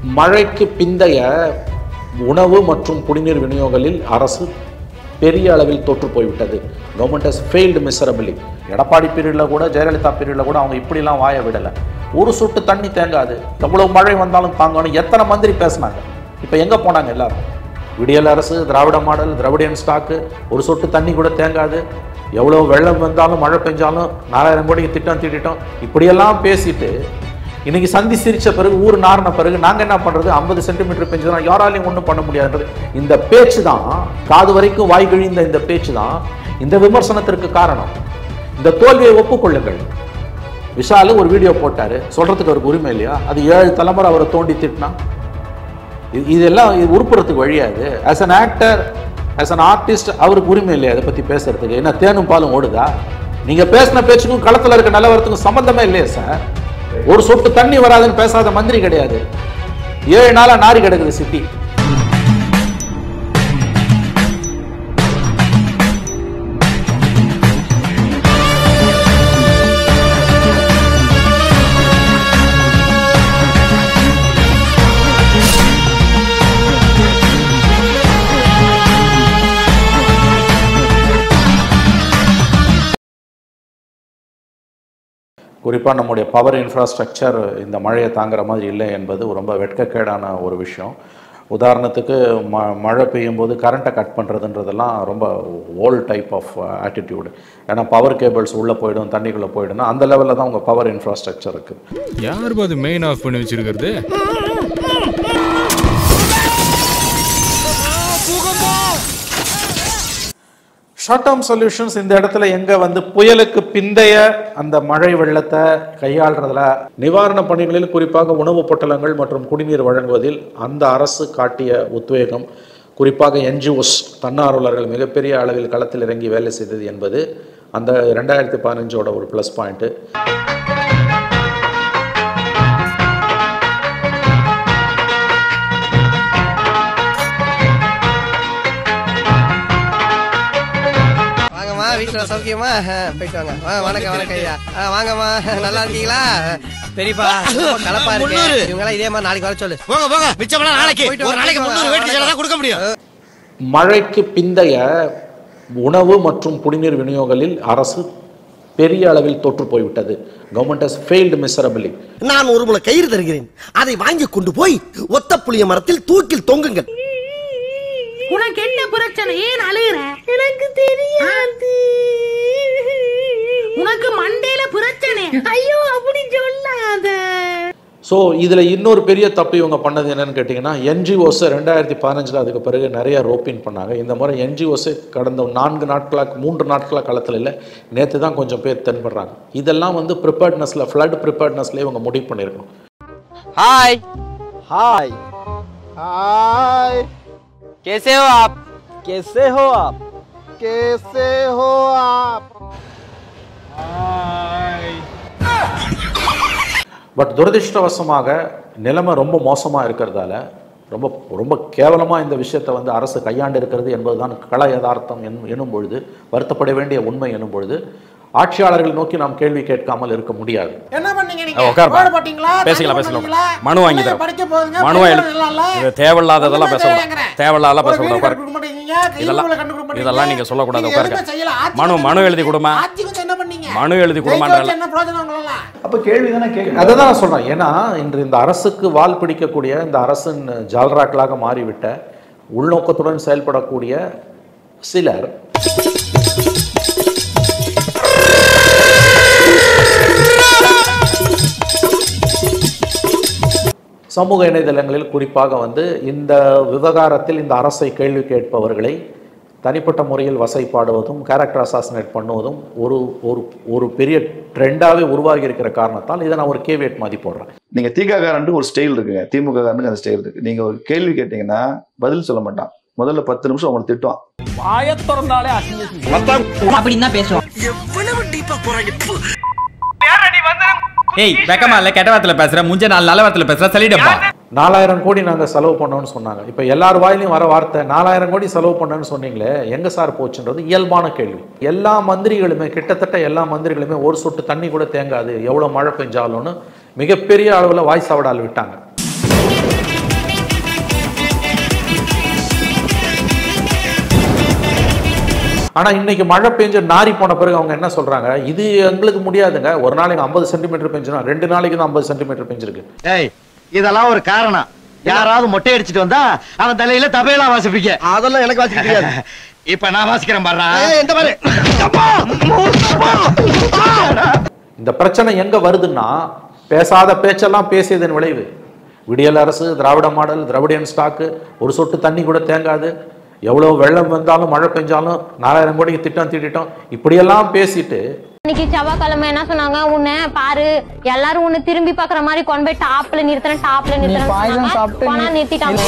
மழைக்கு பிந்தைய உணவு மற்றும் குடிநீர் விநியோகத்தில் அரசு பெரிய அளவில் தோற்று போய்விட்டது government has failed miserably Edappadi பீரியடில் கூட ஜெயலலிதா பீரியடில் கூட அவங்க இப்படிலாம் வாய விடலை ஒரு சொட்டு தண்ணி தேங்காது எவ்வளோ மழை வந்தாலும் தாங்கணும் எத்தனை மந்திரி பேசுனாங்க இப்போ எங்கே போனாங்க எல்லாரும் விடியல் அரசு திராவிட மாடல் திராவிடியன் ஸ்டாக்கு ஒரு சொட்டு தண்ணி கூட தேங்காது எவ்வளோ வெள்ளம் வந்தாலும் மழை பெஞ்சாலும் நாலாயிரம் கோடிக்கு திட்டம் தீட்டிட்டோம் இப்படியெல்லாம் பேசிட்டு இன்னைக்கு சந்தி சிரிச்ச பிறகு ஊர் நாறின பிறகு நாங்க என்ன பண்றது ஐம்பது சென்டிமீட்டர் பெஞ்சதுனா யாராலையும் ஒன்றும் பண்ண முடியாதுன்றது இந்த பேச்சு தான் காது வரைக்கும் வாய் கிழிந்த இந்த பேச்சு தான் இந்த விமர்சனத்திற்கு காரணம் இந்த தோல்வியை ஒப்புக்கொள்ளுங்கள் விஷாலு ஒரு வீடியோ போட்டாரு சொல்றதுக்கு அவருக்கு உரிமை இல்லையா அது ஏழு தலைமுறை அவரை தோண்டி திட்டினா இது- இதெல்லாம் இது உருப்புறதுக்கு வழியாது as an actor as an artist அவருக்கு உரிமை இல்லையா அதை பத்தி பேசுறதுக்கு என்ன தேனும் பாலும் ஓடுதா நீங்க பேசின பேச்சுக்கும் களத்துல இருக்க நிலவரத்துக்கும் சம்பந்தமே இல்லையா சார் ஒரு சொட்டு தண்ணி வராதுன்னு பேசாத மந்திரி கிடையாது ஏழு நாளா நாரி கிடக்குது சிட்டி குறிப்பாக நம்முடைய பவர் இன்ஃப்ராஸ்ட்ரக்சர் இந்த மழையை தாங்குற மாதிரி இல்லை என்பது ரொம்ப வெட்கக்கேடான ஒரு விஷயம் உதாரணத்துக்கு ம மழை பெய்யும் போது கரண்ட்டை கட் பண்ணுறதுன்றதெல்லாம் ரொம்ப ஓல்ட் டைப் ஆஃப் ஆட்டிடியூடு ஏன்னா பவர் கேபிள்ஸ் உள்ளே போயிடும் தண்ணிக்குள்ளே போயிடும்னா அந்த லெவலில் தான் உங்கள் பவர் இன்ஃப்ராஸ்ட்ரக்சர் இருக்குது யார் அது மெயின் ஆஃப் பண்ணி வச்சிருக்கிறது ஷார்ட் டேர்ம் சொல்யூஷன்ஸ் இந்த இடத்துல எங்க வந்து புயலுக்கு பிந்தைய அந்த மழை வெள்ளத்தை கையாளுறதுல நிவாரண பணிகளில் குறிப்பாக உணவுப் பொட்டலங்கள் மற்றும் குடிநீர் வழங்குவதில் அந்த அரசு காட்டிய உத்வேகம் குறிப்பாக என்ஜிஓஸ் தன்னார்வலர்கள் மிகப்பெரிய அளவில் களத்தில் இறங்கி வேலை செய்தது என்பது அந்த ரெண்டாயிரத்தி பதினஞ்சோட ஒரு ப்ளஸ் பாயிண்ட்டு வாங்கம்மா வீட்டுல சௌக்கியமா ஆ, போயிட்டு வாங்க ஆ, வணக்கம் வணக்கம் ஐயா ஆ, வாங்கம்மா நல்லா இருக்கீங்களா பெரியப்பா ரொம்ப கலப்பா இருக்கு இவங்க எல்லாம் இதே மாதிரி நாளைக்கு வர சொல்லு போங்க போங்க மிச்சம்லாம் நாளைக்கு போயிட்டு ஒரு வாங்க, நாளைக்கு போயிட்டு முந்நூறு வாங்க. வேட்டி சேலை தான் கொடுக்க முடியும் மழைக்கு பிந்தைய உணவு மற்றும் குடிநீர் விநியோகத்தில் அரசு பெரிய அளவில் தோற்று போய்விட்டது கவர்மெண்ட் ஹஸ் ஃபெயில்டு மிசரபிளி நான் ஒரு முளை கயிறு தருகிறேன் அதை வாங்கி கொண்டு போய் ஒத்த புளிய மரத்தில் தூக்கில் தொங்குங்கள் உனக்கு என்ன பிரச்சனை ஏன் அழுகுற எனக்கு தெரியாது உனக்கு மண்டையில பிரச்சனை ஐயோ அப்படி சொல்லாத ஸோ இதில் இன்னொரு பெரிய தப்பு இவங்க பண்ணது என்னன்னு கேட்டிங்கன்னா என்ஜிஓஸை ரெண்டாயிரத்தி பதினஞ்சில் அதுக்கு பிறகு நிறைய ரோப்பின் பண்ணாங்க இந்த முறை என்ஜிஓஸை கடந்த நான்கு நாட்களாக மூன்று நாட்களாக களத்தில் இல்லை நேற்று தான் கொஞ்சம் பேர் தென்படுறாங்க இதெல்லாம் வந்து ப்ரிப்பேர்ட்னஸில் ஃப்ளட் ப்ரிப்பேர்ட்னஸில் இவங்க முடிவு பண்ணியிருக்கணும் हाय हाय हाय कैसे हो आप कैसे हो आप कैसे हो आप हाय பட் துரதிர்ஷ்டவசமாக நிலைமை ரொம்ப மோசமாக இருக்கிறதால ரொம்ப ரொம்ப கேவலமாக இந்த விஷயத்தை வந்து அரசு கையாண்டு இருக்கிறது என்பதுதான் கள யதார்த்தம் என் எனும் பொழுது வருத்தப்பட வேண்டிய உண்மை எனும் பொழுது ஆட்சியாளர்களை நோக்கி நாம் கேள்வி கேட்காமல் இருக்க முடியாது என்ன பண்ணீங்க அஹ் உட்காருப்பா. ரோடு போட்டீங்களா பேசிக்கலாம், தண்ணி பேசலாம். போட்டீங்களா? மனு வாங்கி பிள்ளைங்க தரேன். படிக்க போகுதுங்க மனுவா பிள்ளைங்க எழுது. இல்லைல்ல? இது தேவையில்லாததெல்லாம் ஒண்ணுமே பேசக்கூடாது. தேவையில்லைங்கிறேன். தேவையில்லாத ஒரு பேசக்கூடாது. வீடு உட்காரு. கட்டி கொடுக்க மாட்டேங்கிறீங்க, கையில் இதெல்லாம் உள்ள கண்டு கொடுக்க மாட்டேங்கிறீங்க. இதெல்லாம் நீங்க சொல்லக்கூடாது. நீங்க உட்காருங்க. எதுவுமே செய்யல. ஆட்சி மனு- வந்து மனு எழுதி கொடுமா. ஆட்சிக்கு வந்து என்ன பண்ணீங்க மனு எழுதி ஜெயிக்க கொடுமான்றல. வச்சு என்ன பிரயோஜனம் உங்களெல்லாம்? அப்போ கேள்வி தானே கேட்க அதை தான் நான் சொல்கிறேன் ஏன்னா இன்று இந்த அரசுக்கு வால் பிடிக்கக்கூடிய இந்த அரசின் ஜால்ராக்களாக மாறிவிட்ட உள்நோக்கத்துடன் செயல்படக்கூடிய சிலர் சமூக இணையதளங்களில் குறிப்பாக வந்து இந்த விவகாரத்தில் இந்த அரசை கேள்வி கேட்பவர்களை தனிப்பட்ட முறையில் வசைப்பாடுவதும் கேரக்டர் அசாசினேட் பண்ணுவதும் ஒரு ஒரு ஒரு பெரிய ட்ரெண்டாகவே உருவாகி இருக்கிற காரணத்தால் இதை நான் ஒரு கேவேட் மாதிரி போடுறேன் நீங்க திகாகாரன்ட்டு ஒரு ஸ்டைல் இருக்குங்க திமுக காரனுக்கு அந்த ஸ்டைல் இருக்கு நீங்க ஒரு கேள்வி கேட்டீங்கன்னா பதில் சொல்ல மாட்டான் முதல்ல பத்து நிமிஷம் உங்களை திட்டுவான் அப்படின்னு தான் பேசுவோம் எவ்வளவு டீப்பா போறாங்க ஏய் வெக்கமா இல்ல கெட்ட வார்த்தையில பேசுற முஞ்ச நாலு நல்ல வார்த்தையில பேசுற சொல்லிடுப்பா நாலாயிரம் கோடி நாங்கள் செலவு பண்ணோம்னு சொன்னாங்க இப்போ எல்லார் வாயிலையும் வர வார்த்தை நாலாயிரம் கோடி செலவு பண்ணோன்னு சொன்னீங்களே எங்க சார் போச்சுன்றது இயல்பான கேள்வி எல்லா மந்திரிகளுமே கிட்டத்தட்ட எல்லா மந்திரிகளுமே ஒரு சொட்டு தண்ணி கூட தேங்காது எவ்வளோ மழை பெஞ்சாலும்னு மிகப்பெரிய அளவில் வாய் சவடால் விட்டாங்க ஆனா இன்னைக்கு மழை பெஞ்சு நாரி போன பிறகு அவங்க என்ன சொல்றாங்க இது எங்களுக்கு முடியாதுங்க ஒரு நாளைக்கு ஐம்பது சென்டிமீட்டர் பெஞ்சுனா ரெண்டு நாளைக்கு தான் ஐம்பது சென்டிமீட்டர் பெஞ்சிருக்கு ஏய் இதெல்லாம் ஒரு காரணம் யாராவது மொட்டை அடிச்சிட்டு வந்தா அவன் தலையில தபையெல்லாம் வாசிப்பீங்க அதெல்லாம் எனக்கு வாசிக்க தெரியாது இப்ப நான் வாசிக்கிறேன் பாரு ஏய், இந்த பாரு இந்த பிரச்சனை எங்க வருதுன்னா பேசாத பேச்செல்லாம் பேசியதன் விளைவு விடியல் அரசு திராவிட மாடல் திராவிடியன் ஸ்டாக்கு ஒரு சொட்டு தண்ணி கூட தேங்காது எவ்வளவு வெள்ளம் வந்தாலும் மழை பெஞ்சாலும் நாலாயிரம் கோடிக்கு திட்டம் தீட்டிட்டோம் இப்படியெல்லாம் பேசிட்டு இன்னைக்கு செவ்வாய்க்கிழமை என்ன சொன்னாங்க உன்னை பாரு எல்லாரும் உன்னை திரும்பி பாக்குற மாதிரி கொண்டு போய் டாப்ல நிறுத்துறேன் டாப்ல நிறுத்துறேன் போனா நிறுத்திட்டாங்க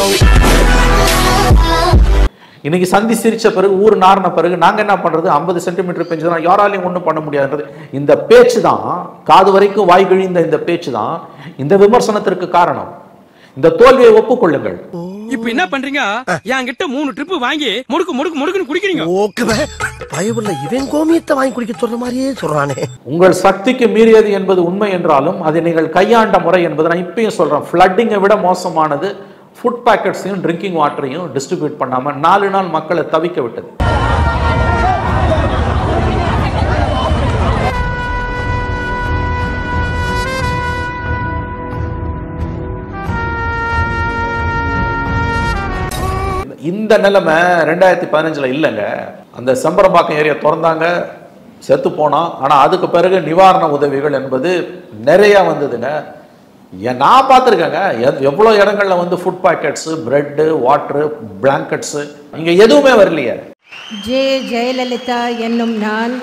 இன்னைக்கு சந்தி சிரிச்ச பிறகு ஊர் நாறின பிறகு நாங்க என்ன பண்றது ஐம்பது சென்டிமீட்டர் பெஞ்சதுனா யாராலையும் ஒண்ணும் பண்ண முடியாதுன்றது இந்த பேச்சு தான் காது வரைக்கும் வாய் கிழிந்த இந்த பேச்சு தான் இந்த விமர்சனத்திற்கு காரணம் இந்த தோல்வியை ஒப்புக்கொள்ளுங்கள் இப்ப என்ன பண்றீங்க என்கிட்ட மூணு ட்ரிப் வாங்கி முடுக்கு முடுக்கு முடுக்குன்னு குடிக்கிறீங்க ஓகே பயவுள்ள இவன் கோமியத்தை வாங்கி குடிக்க சொல்ற மாதிரியே சொல்றானே உங்கள் சக்திக்கு மீறியது என்பது உண்மை என்றாலும் அதை நீங்கள் கையாண்ட முறை என்பதை நான் இப்பயும் சொல்றேன் ஃப்ளட்டிங்கை விட மோசமானது ஃபுட் பேக்கெட்ஸையும் ட்ரிங்கிங் வாட்டரையும் டிஸ்ட்ரிபியூட் பண்ணாம நாலு நாள் மக்களை தவிக்க விட்டது இந்த நிலைமை ரெண்டாயிரத்தி பதினஞ்சுல இல்லைங்க அந்த செம்பரம்பாக்கம் ஏரியா திறந்தாங்க செத்து போனோம் ஆனா அதுக்கு பிறகு நிவாரண உதவிகள் என்பது நிறைய வந்ததுங்க ஏன் நான் பார்த்துருக்கேங்க எவ்வளோ இடங்கள்ல வந்து food packets bread water blankets இங்கே எதுவுமே வரலையே ஜே ஜெயலலிதா என்னும் நான்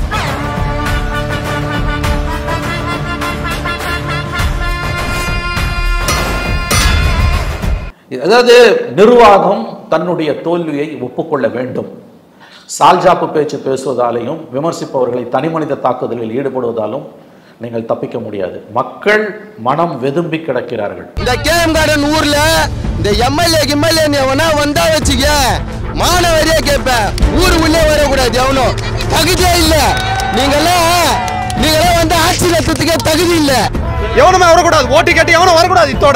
அதாவது நிர்வாகம் தன்னுடைய தோல்வியை ஒப்புக்கொள்ள வேண்டும் சால்ஜாப்பு பேச்சு பேசுவதாலையும் விமர்சிப்பவர்களை தனிமனித தாக்குதலில் ஈடுபடுவதாலும் நீங்கள் தப்பிக்க முடியாது மக்கள் மனம் வெதும்பி கிடக்கிறார்கள் இந்த கேம் கார்டன் ஊர்ல இந்த எம்எல்ஏ கிம்எல்ஏ எவனா வந்தா வச்சுக்க மாணவரியா கேட்பேன் ஊர் உள்ளே வரக்கூடாது எவனும் தகுதியே இல்ல நீங்கெல்லாம் நீங்கெல்லாம் வந்து ஆட்சி நடத்துறதுக்கே தகுதி இல்ல எவனுமே வரக்கூடாது ஓட்டு கேட்டு எவனும் வரக்கூடாது இத்தோட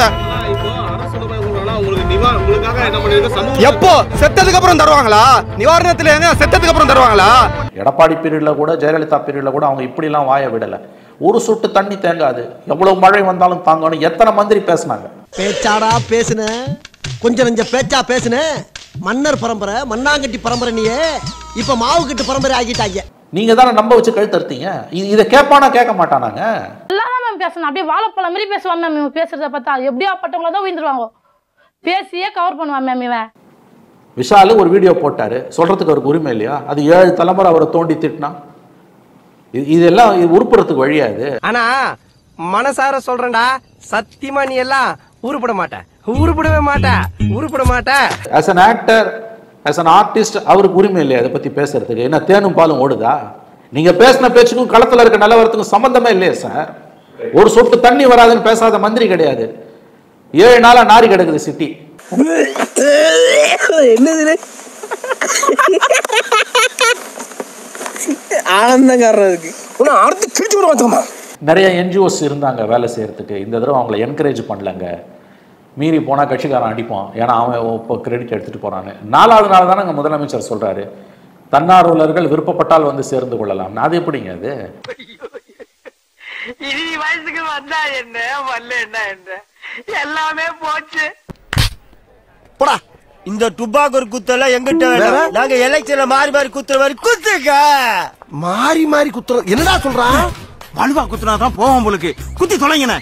எப்போ செத்ததுக்கு அப்புறம் தருவாங்களா நிவாரணத்துல எங்க செத்ததுக்கு அப்புறம் தருவாங்களா எடப்பாடி பீரியட்ல கூட ஜெயலலிதா பீரியட்ல கூட அவங்க இப்படிலாம் வாய விடல ஒரு சொட்டு தண்ணி தேங்காது எவ்வளவு மழை வந்தாலும் தாங்கணும் எத்தனை மந்திரி பேசினாங்க பேச்சாடா பேசுன கொஞ்சம் நெஞ்ச பேச்சா பேசுன மன்னர் பரம்பரை மண்ணாங்கட்டி பரம்பரை நீயே இப்ப மாவு கட்டு பரம்பரை ஆகிட்டாங்க நீங்க தானே நம்ப வச்சு கழுத்தறுத்தீங்க இது இதை கேட்பானா கேட்க மாட்டானாங்க எல்லாரும் மேம் பேசணும் அப்படியே வாழைப்பழம் மாதிரி பேசுவான் மேம் இவன் பேசுறத பார்த்தா எப்படியா பட்டவங்கள தான் உயிர்ந்துருவாங்க பேசியே கவர் பண்ணுவான் மேம் இவன் விஷாலு ஒரு வீடியோ போட்டாரு சொல்றதுக்கு அவருக்கு உரிமை இல்லையா அது ஏழு தலைமுறை அவரை தோண்டி திட்டினா இது- இதெல்லாம் இது உருப்புறதுக்கு வழியாது ஆனா மனசார சொல்றேன்டா சத்தியமா நீ எல்லாம் உருப்பட மாட்ட உருப்படவே மாட்ட உருப்பட மாட்ட as an actor as an artist அவருக்கு உரிமை இல்லையா அதை பத்தி பேசுறதுக்கு என்ன தேனும் பாலும் ஓடுதா நீங்க பேசின பேச்சுக்கும் களத்துல இருக்க நிலவரத்துக்கும் சம்பந்தமே இல்லையே சார் ஒரு சொட்டு தண்ணி வராதுன்னு பேசாத மந்திரி கிடையாது ஏழு நாளா நாரி கிடக்குது சிட்டி என்னது ஆனந்தக்காரன் இருக்கு அடுத்து கிழிச்சு விடுவாங்க நிறைய என்ஜிஓஸ் இருந்தாங்க வேலை செய்யறதுக்கு இந்த தடவை அவங்கள என்கரேஜ் பண்ணலங்க மீறி போனால் கட்சிக்காரன் அடிப்பான் ஏன்னா அவன் இப்போ கிரெடிட் எடுத்துட்டு போறான்னு நாலாவது நாள் தானே எங்கள் முதலமைச்சர் சொல்றாரு தன்னார்வலர்கள் விருப்பப்பட்டால் வந்து சேர்ந்து கொள்ளலாம் அது எப்படிங்க அது இனி வயசுக்கு வந்தா என்ன வரல என்ன என்ன எல்லாமே போச்சு போடா இந்த டுபாக்கூர் குத்தெல்லாம் எங்கிட்ட வேணும் நாங்க எலெக்ஷன்ல மாறி மாறி குத்துற மாதிரி குத்துக்க மாறி மாறி குத்துறோம் என்னடா சொல்றான் வலுவா குத்துனா தான் போவோம் உங்களுக்கு குத்தி தொலைங்கண்ணே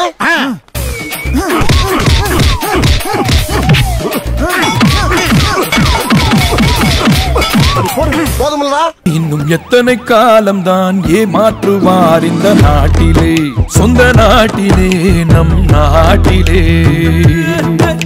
போதுமில்லடா இன்னும் எத்தனை காலம்தான் ஏமாற்றுவார் இந்த நாட்டிலே சொந்த நாட்டிலே நம் நாட்டிலே